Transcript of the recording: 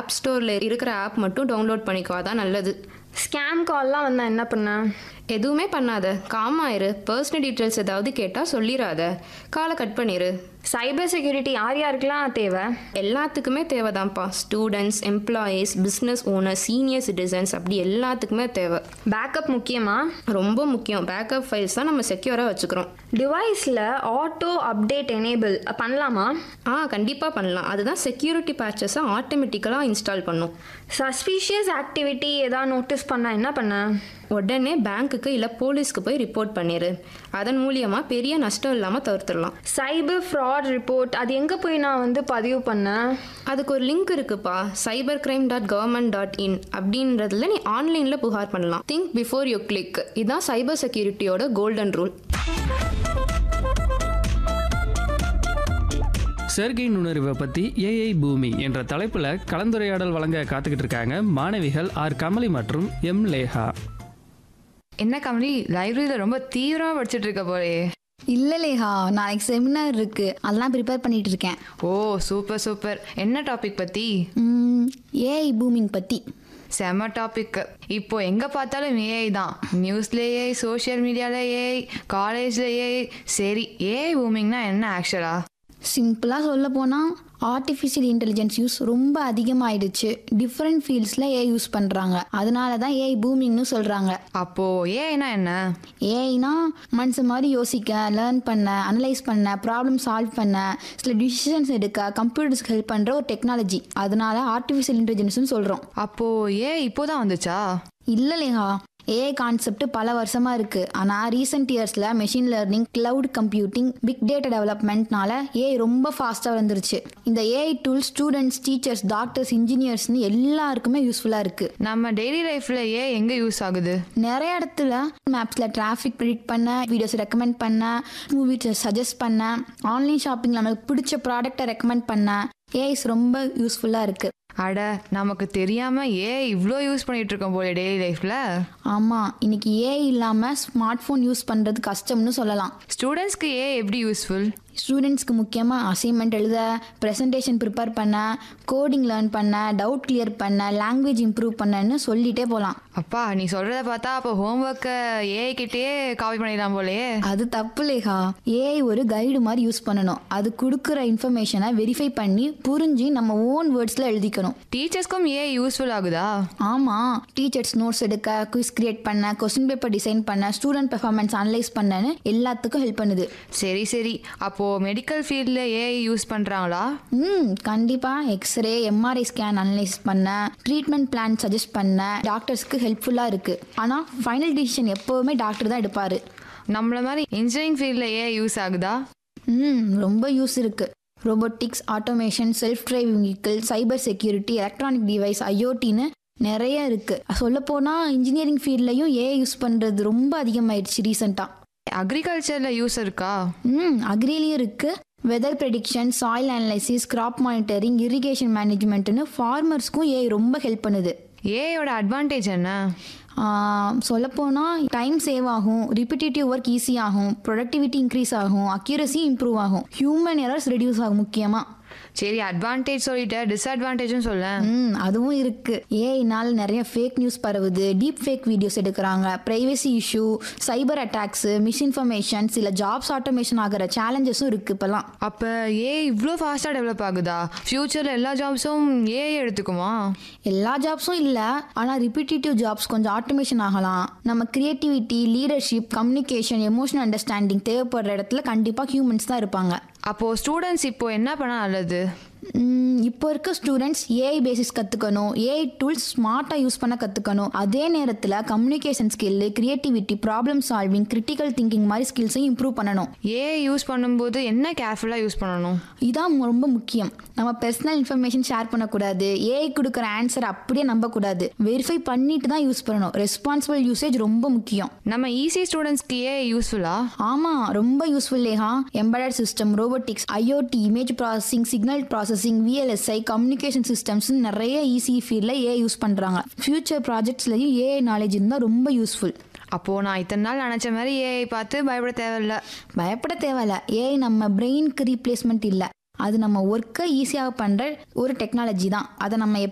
app ஸ்டோரில் இருக்கிற app மட்டும் டவுன்லோட் பண்ணிக்கோ அதான் நல்லது ஸ்கேம் கால்லாம் வந்தால் என்ன பண்ண எதுவுமே பண்ணாத காமாயிரு பர்சனல் டீட்டெயில்ஸ் ஏதாவது கேட்டால் சொல்லிடாத காலை கட் பண்ணிடு சைபர் செக்யூரிட்டி யார் யாருக்கெல்லாம் தேவை எல்லாத்துக்குமே தேவைதான்ப்பா students employees business owner senior citizens அப்படி எல்லாத்துக்குமே தேவை பேக்கப் முக்கியமா ரொம்ப முக்கியம் பேக்கப் ஃபைல்ஸ் தான் நம்ம செக்யூராக வச்சுக்கிறோம் டிவைஸில் ஆட்டோ அப்டேட் எனேபிள் பண்ணலாமா ஆ கண்டிப்பாக பண்ணலாம் அதுதான் செக்யூரிட்டி பேட்சஸை ஆட்டோமேட்டிக்கலாக இன்ஸ்டால் பண்ணும் சஸ்பீஷியஸ் ஆக்டிவிட்டி ஏதாவது நோட்டீஸ் பண்ணால் என்ன பண்ண உடனே பேங்க்குக்கு இல்லை போலீஸ்க்கு போய் ரிப்போர்ட் பண்ணிடு அதன் மூலியமாக பெரிய நஷ்டம் இல்லாமல் தவிர்த்துடலாம் சைபர் ஃப்ராட் ரிப்போர்ட் அது எங்கே போய் நான் வந்து பதிவு பண்ணேன் அதுக்கு ஒரு லிங்க் இருக்குப்பா cyber crime dot government dot in அப்படின்றதுல நீ ஆன்லைனில் புகார் பண்ணலாம் திங்க் பிஃபோர் யூ கிளிக் இதுதான் சைபர் செக்யூரிட்டியோட கோல்டன் ரூல் செயற்கை நுண்ணறிவை பற்றி ஏஐ பூமி என்ற தலைப்பில் கலந்துரையாடல் வழங்க காத்துக்கிட்டு இருக்காங்க மாணவிகள் ஆர் கமலி மற்றும் எம் லேஹா என்ன கமலி லைப்ரரியில ரொம்ப தீவிரமா படிச்சுட்டு இருக்க போலே இல்ல லேஹா நாளைக்கு செமினார் இருக்கு அதெல்லாம் ப்ரிப்பேர் பண்ணிட்டு இருக்கேன் ஓ சூப்பர் சூப்பர் என்ன டாபிக் பத்தி ஏஐ பூமிங் பத்தி செம டாபிக் இப்போ எங்க பார்த்தாலும் ஏஐ தான் நியூஸ்ல ஏஐ சோஷியல் மீடியால ஏஐ காலேஜ்ல ஏஐ சரி ஏஐ பூமிங்னா என்ன ஆக்சுவலா சிம்பிளா சொல்ல போனா ஆர்டிஃபிஷியல் இன்டெலிஜென்ஸ் யூஸ் ரொம்ப அதிகமாயிடுச்சு டிஃப்ரெண்ட் ஃபீல்ட்ஸ்ல ஏஐ யூஸ் பண்றாங்க அதனால தான் ஏஐ பூமிங்னு சொல்றாங்க அப்போ ஏஐனா என்ன ஏஐனா மனுஷன் மாதிரி யோசிக்க லேர்ன் பண்ண அனலைஸ் பண்ண ப்ராப்ளம் சால்வ் பண்ண சில டிசிஷன்ஸ் எடுக்க கம்ப்யூட்டர்ஸ்க்கு ஹெல்ப் பண்ற ஒரு டெக்னாலஜி அதனால ஆர்டிஃபிஷியல் இன்டெலிஜென்ஸ்னு சொல்றோம் அப்போ ஏஐ இப்போதான் வந்துச்சா இல்ல லேஹா ஏஐ கான்செப்ட் பல வருஷமா இருக்கு ஆனா ரீசெண்ட் இயர்ஸ்ல machine learning cloud computing big data டெவலப்மெண்ட்னால ஏஐ ரொம்ப ஃபாஸ்டா வந்துருச்சு இந்த AI tools students teachers doctors இன்ஜினியர்ஸ்னு எல்லாருக்குமே யூஸ்ஃபுல்லா இருக்கு நம்ம டெய்லி லைஃப்ல ஏஐ எங்க யூஸ் ஆகுது நிறைய இடத்துல மேப்ஸ்ல டிராஃபிக் ப்ரிடிக்ட் பண்ண வீடியோஸ் ரெக்கமெண்ட் பண்ண மூவிஸ் சஜஸ்ட் பண்ண ஆன்லைன் ஷாப்பிங்ல நமக்கு பிடிச்ச ப்ராடக்ட்டை ரெக்கமெண்ட் பண்ண ஏஐஸ் ரொம்ப யூஸ்ஃபுல்லா இருக்கு அட நமக்கு தெரியாம ஏஐ இவ்வளோ யூஸ் பண்ணிட்டு இருக்கோம் போல டெய்லி லைஃப்ல ஆமா இன்னைக்கு ஏஐ இல்லாம ஸ்மார்ட் ஃபோன் யூஸ் பண்றது கஷ்டம்னு சொல்லலாம் ஸ்டூடெண்ட்ஸ்க்கு ஏஐ எப்படி யூஸ்ஃபுல் ஸ்டூடெண்ட்ஸ்க்கு முக்கியமாக அசைன்மெண்ட் எழுத ப்ரெசன்டேஷன் ப்ரிப்பேர் பண்ண கோடிங் லேர்ன் பண்ண டவுட் கிளியர் பண்ண லாங்குவேஜ் இம்ப்ரூவ் பண்ணன்னு சொல்லிட்டே போகலாம் அப்பா நீ சொல்றத பார்த்தா அப்போ ஹோம்ஒர்க்கை ஏஐ கிட்டேயே காப்பி பண்ணிடலாம் போலயே அது தப்பு லேஹா ஏஐ ஒரு கைடு மாதிரி யூஸ் பண்ணணும் அது கொடுக்குற இன்ஃபர்மேஷனை வெரிஃபை பண்ணி புரிஞ்சு நம்ம ஓன் வேர்ட்ஸில் எழுதிக்கணும் டீச்சர்ஸ்க்கும் ஏஐ யூஸ்ஃபுல் ஆகுதா ஆமாம் டீச்சர்ஸ் நோட்ஸ் எடுக்க குவிஸ் கிரியேட் பண்ண கொஸ்டின் பேப்பர் டிசைன் பண்ண ஸ்டூடெண்ட் பெர்ஃபார்மன்ஸ் அனலைஸ் பண்ணன்னு எல்லாத்துக்கும் ஹெல்ப் பண்ணுது சரி சரி அப்போ மெடிக்கல் ஃபீல்டில் ஏஐ யூஸ் பண்றாங்களா ம் கண்டிப்பாக எக்ஸ்ரே எம்ஆர்ஐ ஸ்கேன் அனலைஸ் பண்ண ட்ரீட்மெண்ட் பிளான் சஜஸ்ட் பண்ண டாக்டர்ஸ்க்கு ஹெல்ப்ஃபுல்லாக இருக்குது ஆனால் ஃபைனல் டிசிஷன் எப்போவுமே டாக்டர் தான் எடுப்பார் நம்மள மாதிரி இன்ஜினியரிங் ஃபீல்டில் ஏஐ யூஸ் ஆகுதா ம் ரொம்ப யூஸ் இருக்குது robotics automation self driving vehicle cyber security electronic device ஐஓடின்னு நிறைய இருக்குது சொல்லப்போனால் இன்ஜினியரிங் ஃபீல்ட்லையும் ஏஐ யூஸ் பண்ணுறது ரொம்ப அதிகமாயிடுச்சு ரீசெண்டாக அக்ரிகல்ச்சரில் யூஸ் இருக்கா ம் அக்ரிலையும் இருக்குது weather prediction soil analysis crop monitoring irrigation மேனேஜ்மெண்ட்னு ஃபார்மர்ஸ்க்கும் ஏஐ ரொம்ப ஹெல்ப் பண்ணுது ஏஐயோட அட்வான்டேஜ் என்ன சொல்லப்போனால் டைம் சேவ் ஆகும் ரிப்பிட்டேட்டிவ் ஒர்க் ஈஸி ஆகும் ப்ரொடக்டிவிட்டி இன்க்ரீஸ் ஆகும் அக்யூரசி இம்ப்ரூவ் ஆகும் ஹியூமன் எரர்ஸ் ரெடியூஸ் ஆகும் முக்கியமாக சரி அட்வான்டேஜ் சொல்லிட்டேன் டிஸ்அட்வான்டேஜும் சொல்ல ம் அதுவும் இருக்கு ஏஐனால நிறைய ஃபேக் நியூஸ் பரவுது டீப் ஃபேக் வீடியோஸ் எடுக்கிறாங்க privacy issue cyber attacks misinformation சில ஜாப்ஸ் ஆட்டோமேஷன் ஆகிற சேலஞ்சஸும் இருக்கு இப்போலாம் அப்போ ஏஐ இவ்வளோ ஃபாஸ்ட்டாக டெவலப் ஆகுதா ஃப்யூச்சரில் எல்லா ஜாப்ஸும் ஏஐ எடுத்துக்குமா எல்லா ஜாப்ஸும் இல்லை ஆனால் ரிப்பீட்டேட்டிவ் ஜாப்ஸ் கொஞ்சம் ஆட்டோமேஷன் ஆகலாம் நம்ம creativity leadership communication emotional understanding தேவைப்படுற இடத்துல கண்டிப்பாக ஹியூமன்ஸ் தான் இருப்பாங்க அப்போது ஸ்டூடெண்ட்ஸ் இப்போ என்ன பண்ணால் நல்லது ம், இப்போ இருக்க ஸ்டூடெண்ட்ஸ் ஏஐ பேசிஸ் கற்றுக்கணும் ஏஐ டூல்ஸ் ஸ்மார்ட்டாக யூஸ் பண்ண கற்றுக்கணும் அதே நேரத்தில் communication skill creativity problem solving critical thinking மாதிரி ஸ்கில்ஸையும் இம்ப்ரூவ் பண்ணணும் ஏஐ யூஸ் பண்ணும்போது என்ன கேர்ஃபுல்லாக யூஸ் பண்ணணும் இதான் ரொம்ப முக்கியம் நம்ம பர்சனல் இன்ஃபர்மேஷன் ஷேர் பண்ணக்கூடாது ஏஐ கொடுக்குற ஆன்சர் அப்படியே நம்பக்கூடாது வெரிஃபை பண்ணிட்டு தான் யூஸ் பண்ணணும் ரெஸ்பான்சிபிள் யூசேஜ் ரொம்ப முக்கியம் நம்ம ஈஸி ஸ்டூடெண்ட்ஸ்க்கு ஏஐ யூஸ்ஃபுல்லா ஆமாம் ரொம்ப யூஸ்ஃபுல் லேஹா embedded system robotics IoT image processing signal processing VLSI communication systems நிறைய ஈஸி ஃபீல்டில் ஏஐ யூஸ் பண்ணுறாங்க ஃபியூச்சர் ப்ராஜெக்ட்ஸ்லையும் ஏஐ நாலேஜ் இருந்தால் ரொம்ப யூஸ்ஃபுல் அப்போது நான் இத்தனை நாள் நினச்ச மாதிரி ஏஐ பார்த்து பயப்பட தேவையில்ல பயப்பட தேவையில்ல ஏஐ நம்ம பிரெயினுக்கு ரீப்ளேஸ்மெண்ட் இல்லை அது நம்ம ஒர்க்கை ஈஸியாக பண்ணுற ஒரு டெக்னாலஜி தான் அதை நம்ம